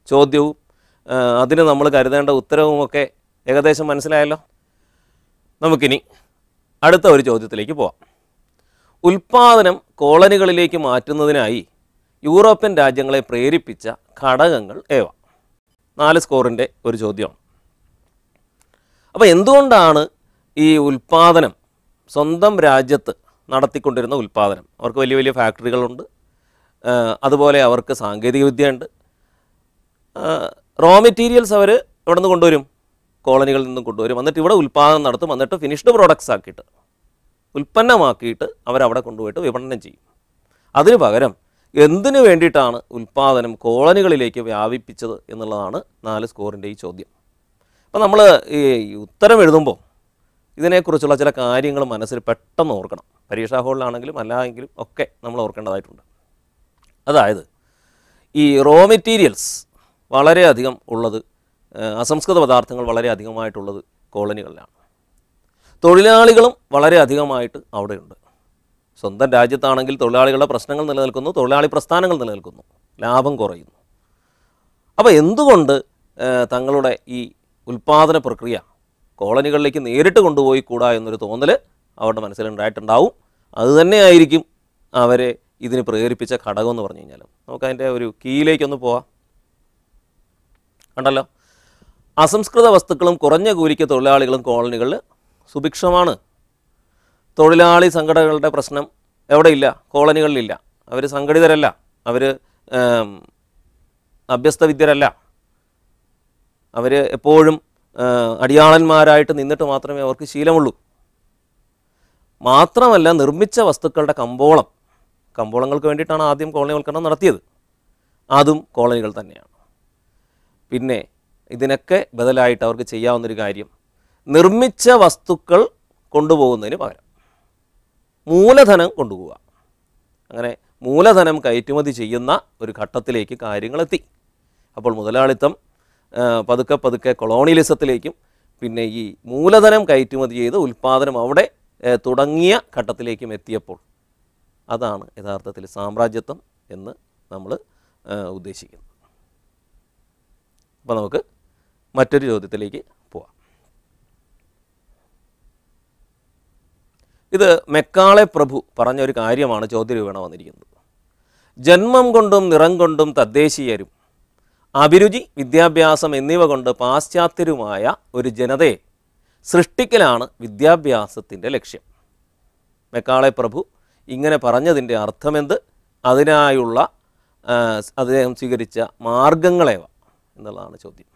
ചോദ്യവും ആ, അതിന് നമ്മൾ കരുതേണ്ട ഉത്തരവുമൊക്കെ ഏകദേശം മനസ്സിലായല്ലോ നമുക്കിനി അടുത്ത ഒരു ചോദ്യത്തിലേക്ക് പോവാം ഉൽപാദനം കോളനികളിലേക്ക് മാറ്റുന്നതിനായി യൂറോപ്യൻ രാജ്യങ്ങളെ പ്രേരിപ്പിച്ച ഘടകങ്ങൾ ഏവ നാല് സ്കോറിൻ്റെ ഒരു ചോദ്യമാണ് അപ്പോൾ എന്തുകൊണ്ടാണ് ഈ ഉൽപാദനം സ്വന്തം രാജ്യത്ത് നടത്തിക്കൊണ്ടിരുന്ന ഉൽപാദനം അവർക്ക് വലിയ വലിയ ഫാക്ടറികളുണ്ട് ആ, അതുപോലെ അവർക്ക് സാങ്കേതികവിദ്യയുണ്ട് റോ മെറ്റീരിയൽസ് അവർ എവിടെ നിന്ന് കൊണ്ടുവരും കോളനികളിൽ നിന്നും കൊണ്ടുവരും എന്നിട്ട് ഇവിടെ ഉൽപ്പാദനം നടത്തും എന്നിട്ട് ഫിനിഷ്ഡ് പ്രോഡക്ട്സ് ആക്കിയിട്ട് ഉൽപ്പന്നമാക്കിയിട്ട് അവരവിടെ കൊണ്ടുപോയിട്ട് വിപണനം ചെയ്യും അതിന് പകരം എന്തിനു വേണ്ടിയിട്ടാണ് ഉൽപ്പാദനം കോളനികളിലേക്ക് വ്യാപിപ്പിച്ചത് എന്നുള്ളതാണ് നാല് സ്കോറിൻ്റെ ഈ ചോദ്യം അപ്പോൾ നമ്മൾ ഈ ഉത്തരം എഴുതുമ്പോൾ ഇതിനെക്കുറിച്ചുള്ള ചില കാര്യങ്ങൾ മനസ്സിൽ പെട്ടെന്ന് ഓർക്കണം പരീക്ഷാ ഹാളിലാണെങ്കിലും അല്ലായെങ്കിലും ഒക്കെ നമ്മൾ ഓർക്കേണ്ടതായിട്ടുണ്ട് അതായത് ഈ റോ മെറ്റീരിയൽസ് വളരെയധികം ഉള്ളത് ആ, അസംസ്കൃത പദാർത്ഥങ്ങൾ വളരെ അധികമായിട്ടുള്ളത് കോളനികളിലാണ് തൊഴിലാളികളും വളരെ അധികമായിട്ട് അവിടെയുണ്ട് സ്വന്തം രാജ്യത്താണെങ്കിൽ തൊഴിലാളികളുടെ പ്രശ്നങ്ങൾ നിലനിൽക്കുന്നു തൊഴിലാളി പ്രസ്ഥാനങ്ങൾ നിലനിൽക്കുന്നു ലാഭം കുറയുന്നു അപ്പോൾ എന്തുകൊണ്ട് ആ, തങ്ങളുടെ ഈ ഉൽപ്പാദന പ്രക്രിയ കോളനികളിലേക്ക് നേരിട്ട് കൊണ്ടുപോയി കൂടാ എന്നൊരു തോന്നൽ അവരുടെ മനസ്സിലുണ്ടായിട്ടുണ്ടാവും അതുതന്നെയായിരിക്കും അവരെ ഇതിന് പ്രേരിപ്പിച്ച ഘടകം എന്ന് പറഞ്ഞു കഴിഞ്ഞാൽ നമുക്കതിൻ്റെ ഒരു കീയിലേക്കൊന്ന് പോവാം കണ്ടല്ലോ അസംസ്കൃത വസ്തുക്കളും കുറഞ്ഞ കൂലിക്ക് തൊഴിലാളികളും കോളനികളിൽ സുഭിക്ഷമാണ് തൊഴിലാളി സംഘടനകളുടെ പ്രശ്നം എവിടെയില്ല കോളനികളിലില്ല അവർ സംഘടിതരല്ല അവർ അഭ്യസ്തവിദ്യരല്ല അവർ എപ്പോഴും ആ, അടിയാളന്മാരായിട്ട് നിന്നിട്ട് മാത്രമേ അവർക്ക് ശീലമുള്ളൂ മാത്രമല്ല നിർമ്മിച്ച വസ്തുക്കളുടെ കമ്പോളം കമ്പോളങ്ങൾക്ക് വേണ്ടിയിട്ടാണ് ആദ്യം കോളനിവൽക്കരണം നടത്തിയത് അതും കോളനികൾ തന്നെയാണ് പിന്നെ ഇതിനൊക്കെ ബദലായിട്ട് അവർക്ക് ചെയ്യാവുന്നൊരു കാര്യം നിർമ്മിച്ച വസ്തുക്കൾ കൊണ്ടുപോകുന്നതിന് പകരം മൂലധനം കൊണ്ടുപോവുക അങ്ങനെ മൂലധനം കയറ്റുമതി ചെയ്യുന്ന ഒരു ഘട്ടത്തിലേക്ക് കാര്യങ്ങളെത്തി അപ്പോൾ മുതലാളിത്തം ആ, പതുക്കെ പതുക്കെ കൊളോണിയലിസത്തിലേക്കും പിന്നെ ഈ മൂലധനം കയറ്റുമതി ചെയ്ത് ഉൽപ്പാദനം അവിടെ ഏ, തുടങ്ങിയ ഘട്ടത്തിലേക്കും എത്തിയപ്പോൾ അതാണ് യഥാർത്ഥത്തിൽ സാമ്രാജ്യത്വം എന്ന് നമ്മൾ ഉദ്ദേശിക്കുന്നത് അപ്പോൾ നമുക്ക് മറ്റൊരു ചോദ്യത്തിലേക്ക് പോവാം ഇത് മെക്കാളെ പ്രഭു പറഞ്ഞ ഒരു കാര്യമാണ് ചോദ്യരൂപേണ വന്നിരിക്കുന്നത് ജന്മം കൊണ്ടും നിറം കൊണ്ടും തദ്ദേശീയരും അഭിരുചി വിദ്യാഭ്യാസം എന്നിവ കൊണ്ട് പാശ്ചാത്യരുമായ ഒരു ജനതയെ സൃഷ്ടിക്കലാണ് വിദ്യാഭ്യാസത്തിൻ്റെ ലക്ഷ്യം മെക്കാളെ പ്രഭു ഇങ്ങനെ പറഞ്ഞതിൻ്റെ അർത്ഥമെന്ത് അതിനായുള്ള ആ, അദ്ദേഹം സ്വീകരിച്ച മാർഗങ്ങളേവ എന്നുള്ളതാണ് ചോദ്യം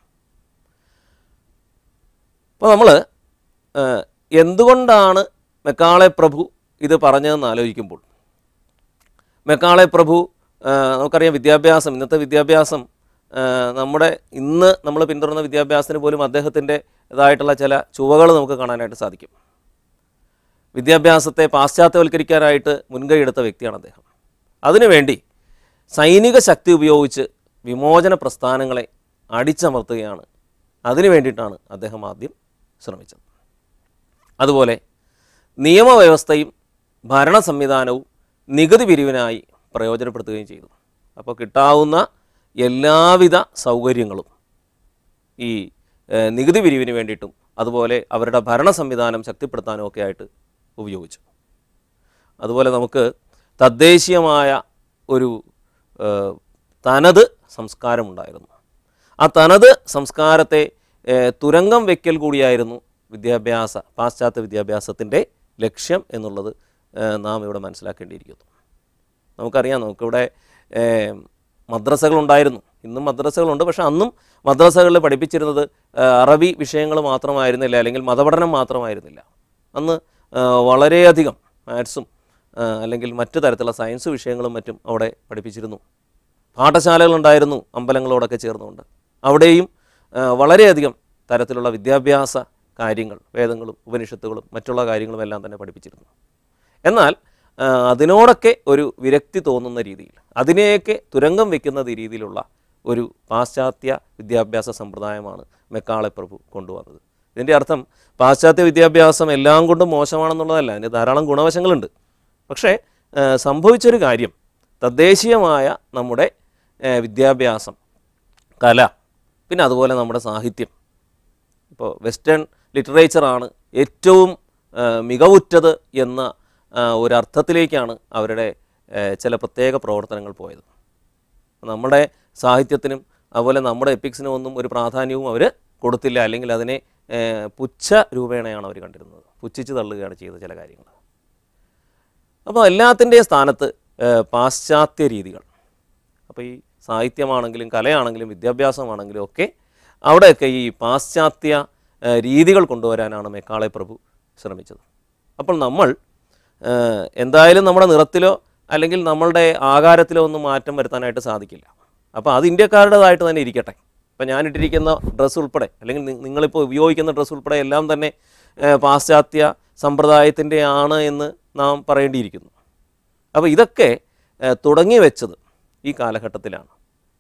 അപ്പോൾ നമ്മൾ എന്തുകൊണ്ടാണ് മെക്കാളെ പ്രഭു ഇത് പറഞ്ഞതെന്ന് ആലോചിക്കുമ്പോൾ മെക്കാളെ പ്രഭു ആ, നമുക്കറിയാം വിദ്യാഭ്യാസം ഇന്നത്തെ വിദ്യാഭ്യാസം ആ, നമ്മുടെ ഇന്ന് നമ്മൾ പിന്തുടർന്ന വിദ്യാഭ്യാസത്തിന് പോലും അദ്ദേഹത്തിൻ്റെതായിട്ടുള്ള ചില ചുവകൾ നമുക്ക് കാണാനായിട്ട് സാധിക്കും വിദ്യാഭ്യാസത്തെ പാശ്ചാത്യവൽക്കരിക്കാനായിട്ട് മുൻകൈയെടുത്ത വ്യക്തിയാണ് അദ്ദേഹം അതിനുവേണ്ടി സൈനിക ശക്തി ഉപയോഗിച്ച് വിമോചന പ്രസ്ഥാനങ്ങളെ അടിച്ചമർത്തുകയാണ് അതിനു വേണ്ടിയിട്ടാണ് അദ്ദേഹം ആദ്യം ശ്രമിച്ചത് അതുപോലെ നിയമവ്യവസ്ഥയും ഭരണ സംവിധാനവും നികുതി പിരിവിനായി പ്രയോജനപ്പെടുത്തുകയും ചെയ്തു അപ്പോൾ കിട്ടാവുന്ന എല്ലാവിധ സൗകര്യങ്ങളും ഈ ഏഹ്, നികുതി പിരിവിന് വേണ്ടിയിട്ടും അതുപോലെ അവരുടെ ഭരണ സംവിധാനം ശക്തിപ്പെടുത്താനും ഒക്കെ ആയിട്ട് ഉപയോഗിച്ചു അതുപോലെ നമുക്ക് തദ്ദേശീയമായ ഒരു ഏഹ്, തനത് സംസ്കാരമുണ്ടായിരുന്നു ആ തനത് സംസ്കാരത്തെ ഏഹ്, തുരങ്കം വയ്ക്കൽ കൂടിയായിരുന്നു വിദ്യാഭ്യാസ പാശ്ചാത്യ വിദ്യാഭ്യാസത്തിൻ്റെ ലക്ഷ്യം എന്നുള്ളത് ഏഹ്, നാം ഇവിടെ മനസ്സിലാക്കേണ്ടിയിരിക്കുന്നു നമുക്കറിയാം നമുക്കിവിടെ ഏഹ്, മദ്രസകളുണ്ടായിരുന്നു ഇന്നും മദ്രസകളുണ്ട് പക്ഷെ അന്നും മദ്രസകളിൽ പഠിപ്പിച്ചിരുന്നത് ഏഹ്, അറബി വിഷയങ്ങൾ മാത്രമായിരുന്നില്ല അല്ലെങ്കിൽ മതപഠനം മാത്രമായിരുന്നില്ല അന്ന് ഏഹ്, വളരെയധികം മാത്സും ഏഹ്, അല്ലെങ്കിൽ മറ്റു തരത്തിലുള്ള സയൻസ് വിഷയങ്ങളും മറ്റും അവിടെ പഠിപ്പിച്ചിരുന്നു പാഠശാലകളുണ്ടായിരുന്നു അമ്പലങ്ങളോടൊക്കെ ചേർന്നുകൊണ്ട് അവിടെയും ഏഹ്, വളരെയധികം തരത്തിലുള്ള വിദ്യാഭ്യാസ കാര്യങ്ങൾ വേദങ്ങളും ഉപനിഷത്തുകളും മറ്റുള്ള കാര്യങ്ങളും എല്ലാം തന്നെ പഠിപ്പിച്ചിരുന്നു എന്നാൽ ആ, അതിനോടൊക്കെ ഒരു വിരക്തി തോന്നുന്ന രീതിയിൽ അതിനെയൊക്കെ തുരങ്കം വെക്കുന്ന രീതിയിലുള്ള ഒരു പാശ്ചാത്യ വിദ്യാഭ്യാസ സമ്പ്രദായമാണ് മെക്കാളെ പ്രഭു കൊണ്ടുവന്നത് ഇതിൻ്റെ അർത്ഥം പാശ്ചാത്യ വിദ്യാഭ്യാസം എല്ലാം കൊണ്ടും മോശമാണെന്നുള്ളതല്ല അതിന് ധാരാളം ഗുണവശങ്ങളുണ്ട് പക്ഷേ ആ, സംഭവിച്ചൊരു കാര്യം തദ്ദേശീയമായ നമ്മുടെ ആ, വിദ്യാഭ്യാസം കല പിന്നെ അതുപോലെ നമ്മുടെ സാഹിത്യം ഇപ്പോൾ വെസ്റ്റേൺ ലിറ്ററേച്ചറാണ് ഏറ്റവും ആ, മികവുറ്റത് എന്ന ആ, ഒരർത്ഥത്തിലേക്കാണ് അവരുടെ ആ, ചില പ്രത്യേക പ്രവർത്തനങ്ങൾ പോയത് നമ്മുടെ സാഹിത്യത്തിനും അതുപോലെ നമ്മുടെ എപ്പിക്സിനും ഒന്നും ഒരു പ്രാധാന്യവും അവർ കൊടുത്തില്ല അല്ലെങ്കിൽ അതിനെ ആ, പുച്ഛ രൂപേണയാണ് അവർ കണ്ടിരുന്നത് പുച്ഛിച്ച് തള്ളുകയാണ് ചെയ്തത് ചില കാര്യങ്ങൾ അപ്പോൾ എല്ലാത്തിൻ്റെയും സ്ഥാനത്ത് ആ, പാശ്ചാത്യ രീതികൾ അപ്പോൾ ഈ സാഹിത്യമാണെങ്കിലും കലയാണെങ്കിലും വിദ്യാഭ്യാസമാണെങ്കിലും ഒക്കെ അവിടെയൊക്കെ ഈ പാശ്ചാത്യ ആ, രീതികൾ കൊണ്ടുവരാനാണ് മെക്കാളെ പ്രഭു ശ്രമിച്ചത് അപ്പോൾ നമ്മൾ ആ, എന്തായാലും നമ്മുടെ നിറത്തിലോ അല്ലെങ്കിൽ നമ്മളുടെ ആകാരത്തിലോ ഒന്നും മാറ്റം വരുത്താനായിട്ട് സാധിക്കില്ല അപ്പോൾ അത് ഇന്ത്യക്കാരുടേതായിട്ട് തന്നെ ഇരിക്കട്ടെ ഇപ്പം ഞാനിട്ടിരിക്കുന്ന ഡ്രസ്സ് ഉൾപ്പെടെ അല്ലെങ്കിൽ നി- നിങ്ങളിപ്പോൾ ഉപയോഗിക്കുന്ന ഡ്രസ്സ് ഉൾപ്പെടെ എല്ലാം തന്നെ ആ, പാശ്ചാത്യ സമ്പ്രദായത്തിൻ്റെ ആണ് എന്ന് നാം പറയേണ്ടിയിരിക്കുന്നു അപ്പോൾ ഇതൊക്കെ ആ, തുടങ്ങി വെച്ചത് ഈ കാലഘട്ടത്തിലാണ്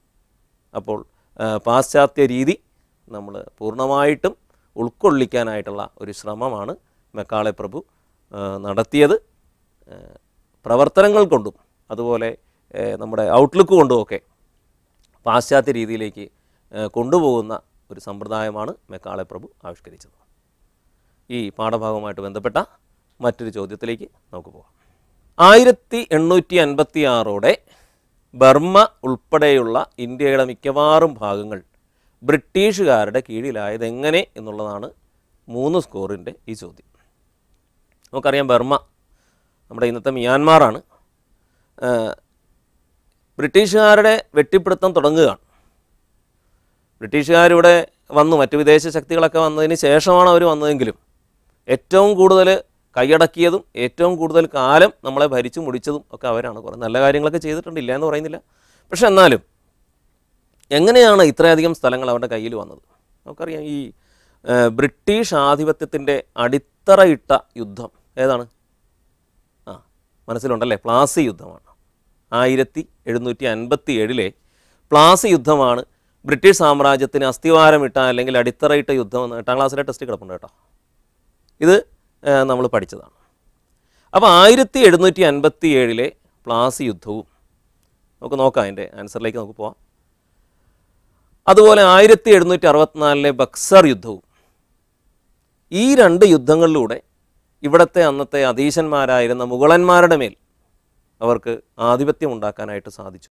അപ്പോൾ ആ, പാശ്ചാത്യ രീതി നമ്മൾ പൂർണ്ണമായിട്ടും ഉൾക്കൊള്ളിക്കാനായിട്ടുള്ള ഒരു ശ്രമമാണ് മെക്കാളെ പ്രഭു ആ, നടത്തിയത് ആ, പ്രവർത്തനങ്ങൾ കൊണ്ടും അതുപോലെ ആ, നമ്മുടെ ഔട്ട്ലുക്ക് കൊണ്ടുമൊക്കെ പാശ്ചാത്യ രീതിയിലേക്ക് ആ, കൊണ്ടുപോകുന്ന ഒരു സമ്പ്രദായമാണ് മെക്കാളെ പ്രഭു ആവിഷ്കരിച്ചത് ഈ പാഠഭാഗവുമായിട്ട് ബന്ധപ്പെട്ട മറ്റൊരു ചോദ്യത്തിലേക്ക് നമുക്ക് പോകാം ആയിരത്തി എണ്ണൂറ്റി അൻപത്തി ആറോടെ ബർമ്മ ഉൾപ്പെടെയുള്ള ഇന്ത്യയുടെ മിക്കവാറും ഭാഗങ്ങൾ ബ്രിട്ടീഷുകാരുടെ കീഴിലായത് എങ്ങനെ എന്നുള്ളതാണ് മൂന്ന് സ്കോറിൻ്റെ ഈ ചോദ്യം നമുക്കറിയാം ബർമ്മ നമ്മുടെ ഇന്നത്തെ മിയാൻമാറാണ് ആ, ബ്രിട്ടീഷുകാരുടെ വെട്ടിപ്പിടുത്തം തുടങ്ങുകയാണ് ബ്രിട്ടീഷുകാരിവിടെ വന്നു മറ്റു വിദേശ ശക്തികളൊക്കെ വന്നതിന് ശേഷമാണ് അവർ വന്നതെങ്കിലും ഏറ്റവും കൂടുതൽ കൈയടക്കിയതും ഏറ്റവും കൂടുതൽ കാലം നമ്മളെ ഭരിച്ചു മുടിച്ചതും ഒക്കെ അവരാണ് കുറേ നല്ല കാര്യങ്ങളൊക്കെ ചെയ്തിട്ടുണ്ട് ഇല്ല എന്ന് പറയുന്നില്ല പക്ഷെ എന്നാലും എങ്ങനെയാണ് ഇത്രയധികം സ്ഥലങ്ങൾ അവരുടെ കയ്യിൽ വന്നത് നമുക്കറിയാം ഈ ആ, ബ്രിട്ടീഷ് ആധിപത്യത്തിൻ്റെ അടിത്തറയിട്ട യുദ്ധം ഏതാണ് ആ മനസ്സിലുണ്ടല്ലേ പ്ലാസി യുദ്ധമാണ് ആയിരത്തി എഴുന്നൂറ്റി അൻപത്തി ഏഴിലെ പ്ലാസി യുദ്ധമാണ് ബ്രിട്ടീഷ് സാമ്രാജ്യത്തിന് അസ്ഥിവാരമിട്ട അല്ലെങ്കിൽ അടിത്തറയിട്ട യുദ്ധം എന്ന് എട്ടാം ക്ലാസ്സിലെ ടെസ്റ്റ് കിടപ്പുണ്ട് കേട്ടോ ഇത് നമ്മൾ പഠിച്ചതാണ് അപ്പോൾ ആയിരത്തി എഴുന്നൂറ്റി അൻപത്തി ഏഴിലെ പ്ലാസി യുദ്ധവും നമുക്ക് നോക്കാം അതിൻ്റെ ആൻസറിലേക്ക് നമുക്ക് പോവാം അതുപോലെ ആയിരത്തി എഴുന്നൂറ്റി അറുപത്തിനാലിലെ ബക്സർ യുദ്ധവും ഈ രണ്ട് യുദ്ധങ്ങളിലൂടെ ഇവിടുത്തെ അന്നത്തെ അധീശന്മാരായിരുന്ന മുഗളന്മാരുടെ മേൽ അവർക്ക് ആധിപത്യം ഉണ്ടാക്കാനായിട്ട് സാധിച്ചു